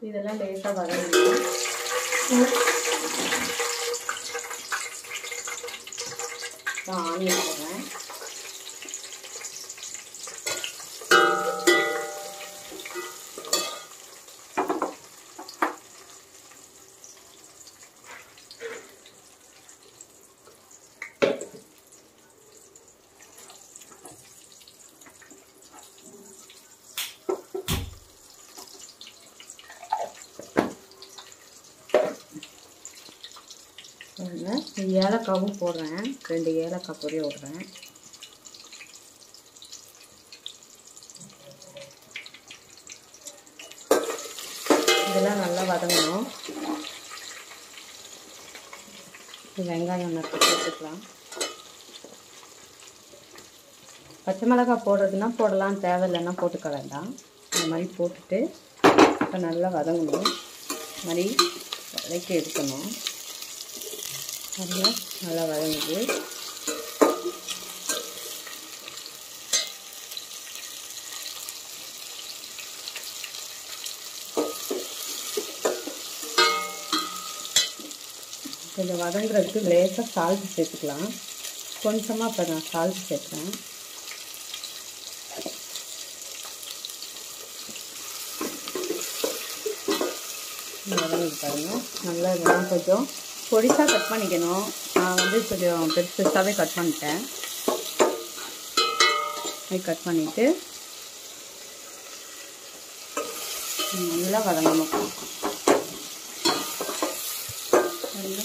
இதெல்லாம் லேசாக வதங்கணும் ஆனியன் போடுறேன் பாருங்க ஏலக்காவும் போடுறேன் ரெண்டு ஏலக்காய் பொரிய விடுறேன் இதெல்லாம் நல்லா வதங்கணும் வெங்காயம் நட்டு போட்டுக்கலாம் பச்சை மிளகாய் போடுறதுன்னா போடலாம் தேவையில்லைன்னா போட்டுக்க வேண்டாம் இந்த மாதிரி போட்டுட்டு இப்போ நல்லா வதங்கணும் இந்த மாதிரி வதக்கி எடுக்கணும் நல்லா நல்லா வதங்குது கொஞ்சம் வதங்குறதுக்கு லேசாக சால்ட் சேர்த்துக்கலாம் கொஞ்சமாக இப்போ நான் சால்ட் சேர்க்குறேன் வதங்குது பாருங்கள் நல்லா இதெல்லாம் கொஞ்சம் பொடிசாக கட் பண்ணிக்கணும் நான் வந்து கொஞ்சம் பெருசு பெருசாகவே கட் பண்ணிட்டேன் அது கட் பண்ணிவிட்டு நல்லா வதங்கணும் நல்லா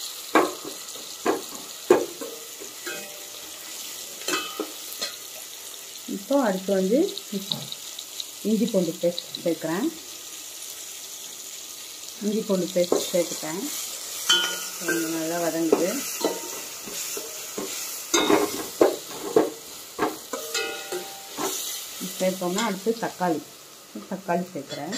இப்போ அடுத்து வந்து இஞ்சி பூண்டு பேஸ்ட் சேர்க்குறேன் இஞ்சி பூண்டு பேஸ்ட் சேர்த்துட்டேன் கொஞ்சம் நல்லா வதங்குது சேர்த்தோம்னா அடுத்து தக்காளி தக்காளி சேர்க்குறேன்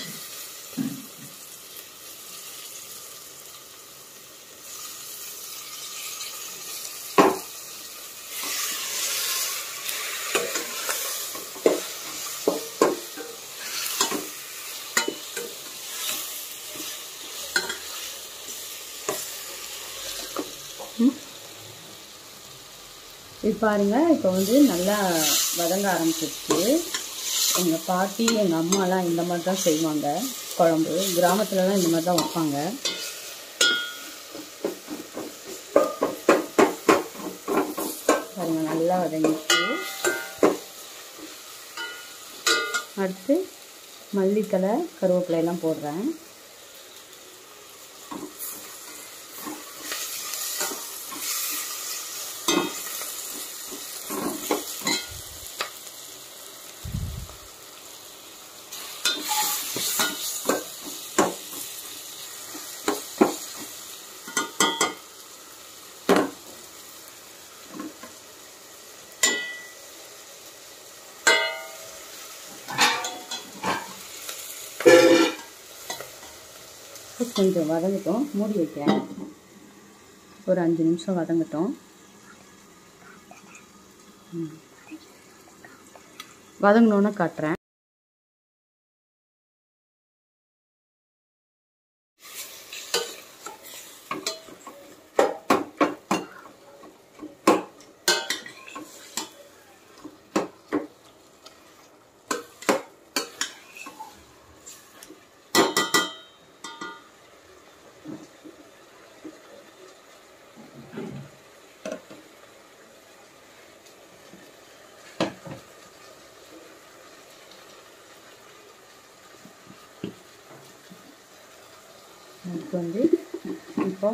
இது பாருங்க இப்போ வந்து நல்லா வதங்க ஆரம்பிச்சிருச்சு எங்கள் பாட்டி எங்கள் அம்மாலாம் இந்த மாதிரி தான் செய்வாங்க குழம்பு கிராமத்துலலாம் இந்த மாதிரி தான் வைப்பாங்க பாருங்க நல்லா வதங்கிச்சு அடுத்து மல்லித்தலை கருவேப்பிலை எல்லாம் போடுறேன் கொஞ்சம் வதங்கட்டும் மூடி வைக்கிறேன் ஒரு அஞ்சு நிமிஷம் வதங்கட்டும் ம். வதங்கினோன்னே காட்டுறேன் அதுக்கு வந்து இப்போ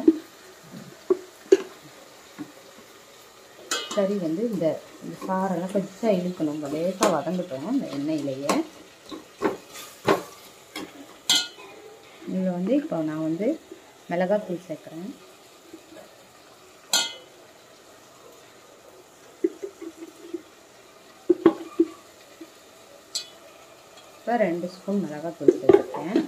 கறி வந்து இந்த இந்த சாரெல்லாம் கொஞ்சம் இழுக்கணும் நம்ம லேசாக வதங்கட்டும் இந்த எண்ணெயிலேயே இதில் வந்து இப்போ நான் வந்து மிளகாத்தூள் சேர்க்குறேன் இப்போ ரெண்டு ஸ்பூன் மிளகாத்தூள் சேர்த்துருக்கேன்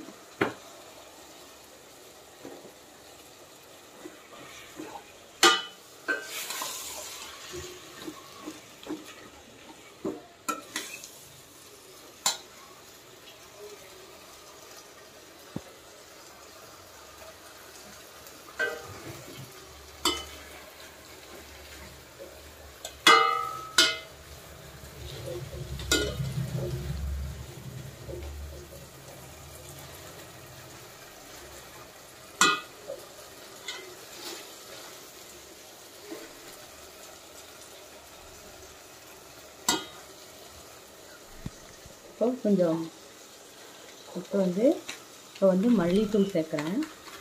இப்போ கொஞ்சம் இப்போ வந்து இப்போ வந்து மல்லித்தூள் சேர்க்குறேன்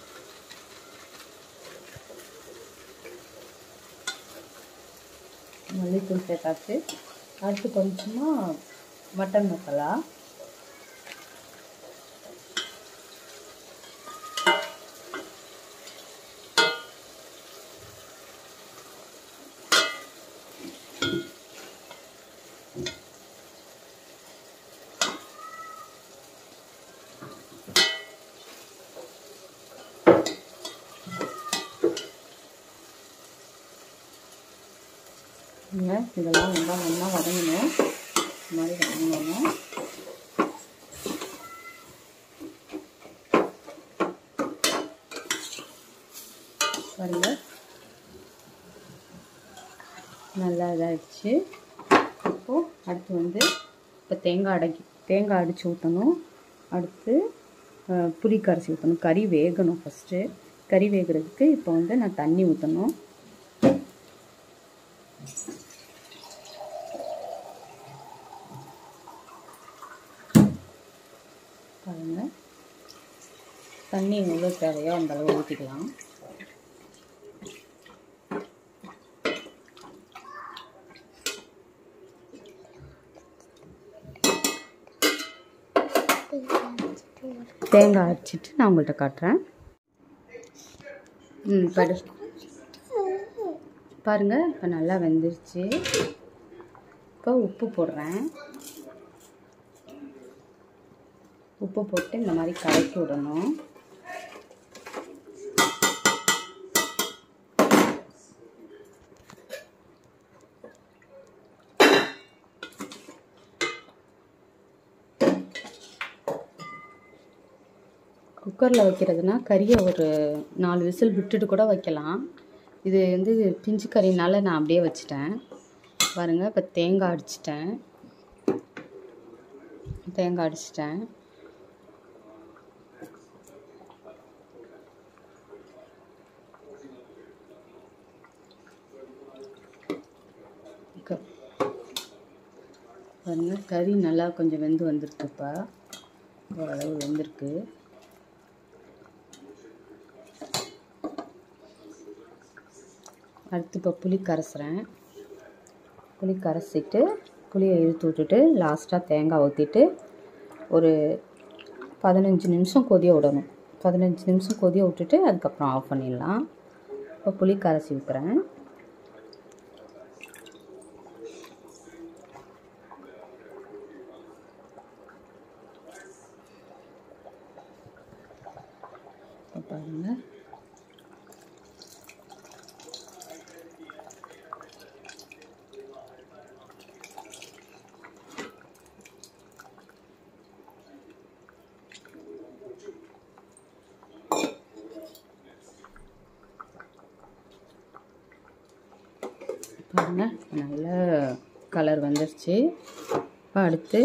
மல்லித்தூள் சேர்த்தாச்சு அடுத்து கொஞ்சமாக மட்டன் மசாலா இங்க இதெல்லாம் நல்லா நல்லா வதங்கணும் இந்த மாதிரி வதங்கணும் பாருங்க நல்லா இதாகிடுச்சு இப்போது அடுத்து வந்து இப்போ தேங்காய் அடக்கி தேங்காய் அடித்து ஊற்றணும் அடுத்து அஹ், புளி கரைச்சி ஊற்றணும் கறி வேகணும் ஃபஸ்ட்டு கறி வேகிறதுக்கு இப்போ வந்து நான் தண்ணி ஊற்றணும் பாருங்க தண்ணி எவ்வளோ தேவையோ அந்த அளவு ஊற்றிக்கலாம் தேங்காய் அரைச்சிட்டு நான் உங்கள்கிட்ட காட்டுறேன் ம் படு பாருங்க இப்போ நல்லா வெந்துருச்சு இப்போ உப்பு போடுறேன் உப்பு போட்டு இந்த மாதிரி கலக்கி விடணும் குக்கரில் வைக்கிறதுனா கறியை ஒரு நாலு விசில் விட்டுட்டு கூட வைக்கலாம் இது வந்து பிஞ்சு கறினால நான் அப்படியே வச்சிட்டேன் பாருங்கள் இப்போ தேங்காய் அடிச்சிட்டேன் தேங்காய் அடிச்சிட்டேன் க- பாருங்க கறி நல்லா கொஞ்சம் வெந்து வந்திருக்கு இப்போ ஓரளவு வெந்திருக்கு அடுத்து இப்போ புளி கரைசுறேன் புளி கரைச்சிட்டு புளியை இழுத்து விட்டுட்டு லாஸ்ட்டாக தேங்காய் ஊற்றிட்டு ஒரு பதினஞ்சு நிமிஷம் கொதிய விடணும் பதினஞ்சு நிமிஷம் கொதிய விட்டுட்டு அதுக்கப்புறம் ஆஃப் பண்ணிடலாம் இப்போ புளி கரைச்சி ஊற்றுறேன் இப்போ பாருங்கள் பாருங்க நல்ல கலர் வந்துருச்சு இப்போ அடுத்து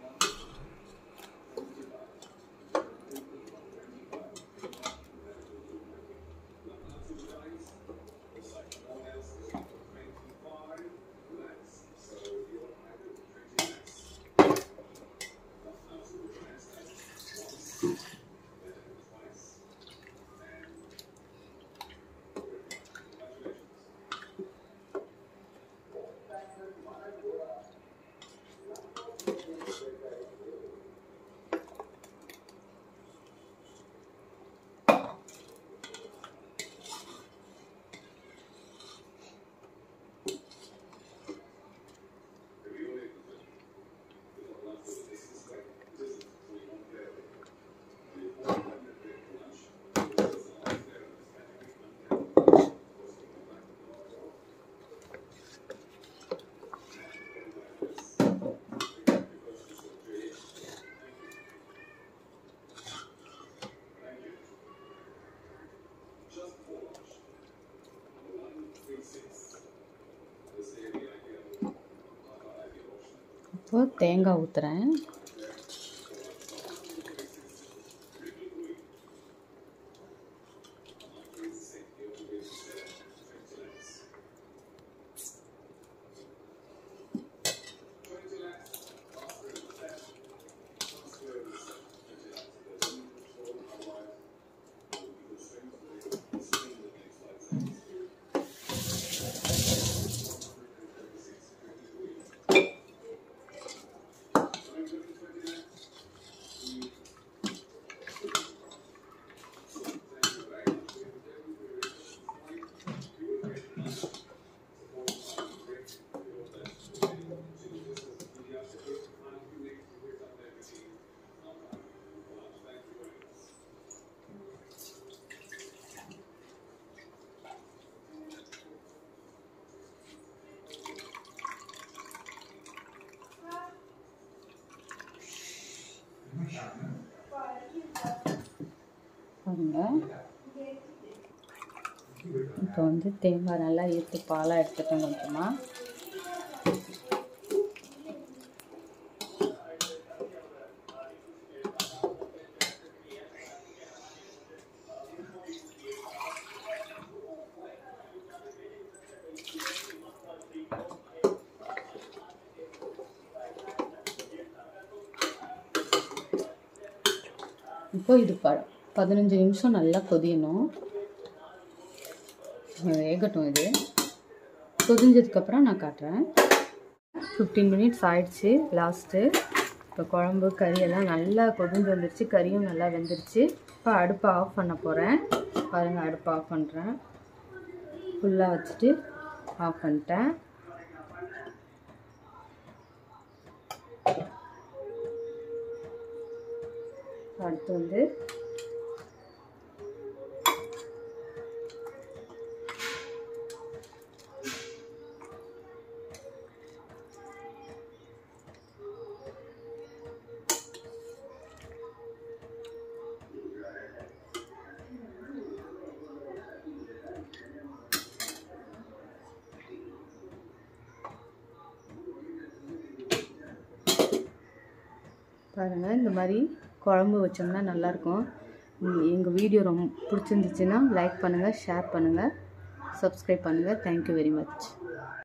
இப்போ தேங்காய் ஊற்றுறேன் பாருங்க இப்போ வந்து தேங்காய் நல்லா எடுத்து பாலாக எடுத்துட்டேன் கொஞ்சமாக இப்போ இது ப பதினஞ்சு நிமிஷம் நல்லா கொதியணும் வேகட்டும் இது கொதிஞ்சதுக்கப்புறம் நான் காட்டுறேன் ஃபிஃப்டீன் மினிட்ஸ் ஆயிடுச்சு லாஸ்ட்டு இப்போ குழம்பு கறி எல்லாம் நல்லா கொதிஞ்சு வந்துருச்சு கறியும் நல்லா வெந்துருச்சு இப்போ அடுப்பை ஆஃப் பண்ண போகிறேன் பாருங்கள் அடுப்பை ஆஃப் பண்ணுறேன் ஃபுல்லாக வச்சுட்டு ஆஃப் பண்ணிட்டேன் அடுத்து வந்து பாருங்கள் இந்த மாதிரி குழம்பு வச்சோம்னா நல்லாயிருக்கும் எங்கள் வீடியோ ரொம்ப பிடிச்சிருந்துச்சுன்னா லைக் பண்ணுங்கள் ஷேர் பண்ணுங்கள் சப்ஸ்கிரைப் பண்ணுங்கள் தேங்க்யூ வெரி மச்